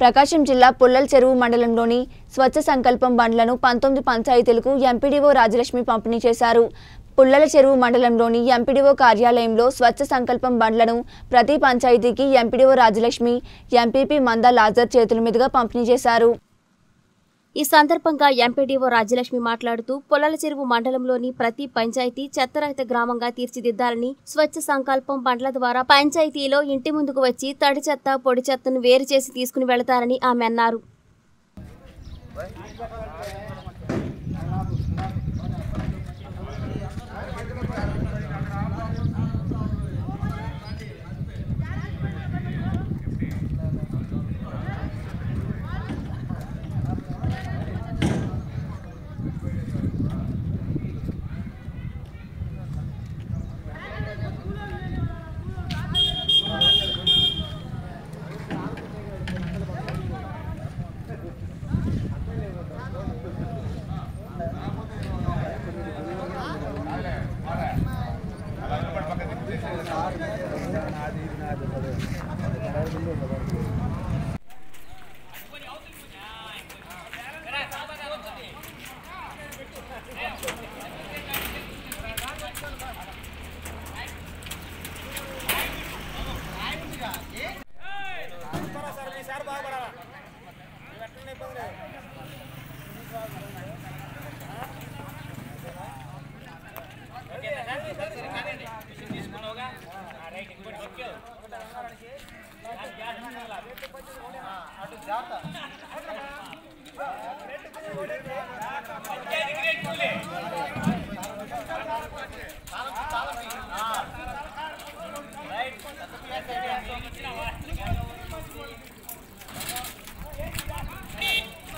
ప్రకాశం జిల్లా పుల్లల చెరువు మండలంలోని స్వచ్ఛ సంకల్పం బండ్లను పంతొమ్మిది పంచాయతీలకు ఎంపీడీఓ రాజలక్ష్మి పంపిణీ చేశారు పుల్లల చెరువు మండలంలోని ఎంపీడీఓ కార్యాలయంలో స్వచ్ఛ సంకల్పం బండ్లను ప్రతి పంచాయతీకి ఎంపీడీఓ రాజలక్ష్మి ఎంపీపీ మందా లాజర్ చేతుల మీదుగా పంపిణీ చేశారు ఈ సందర్భంగా ఎంపీడీఓ రాజ్యలక్ష్మి మాట్లాడుతూ పొలాల చెరువు మండలంలోని ప్రతి పంచాయతీ చెత్తరహిత గ్రామంగా తీర్చిదిద్దాలని స్వచ్ఛ సంకల్పం బండ్ల ద్వారా పంచాయతీలో ఇంటి ముందుకు వచ్చి తడి చెత్త పొడి చెత్తను వేరు చేసి తీసుకుని వెళతారని ఆమె అన్నారు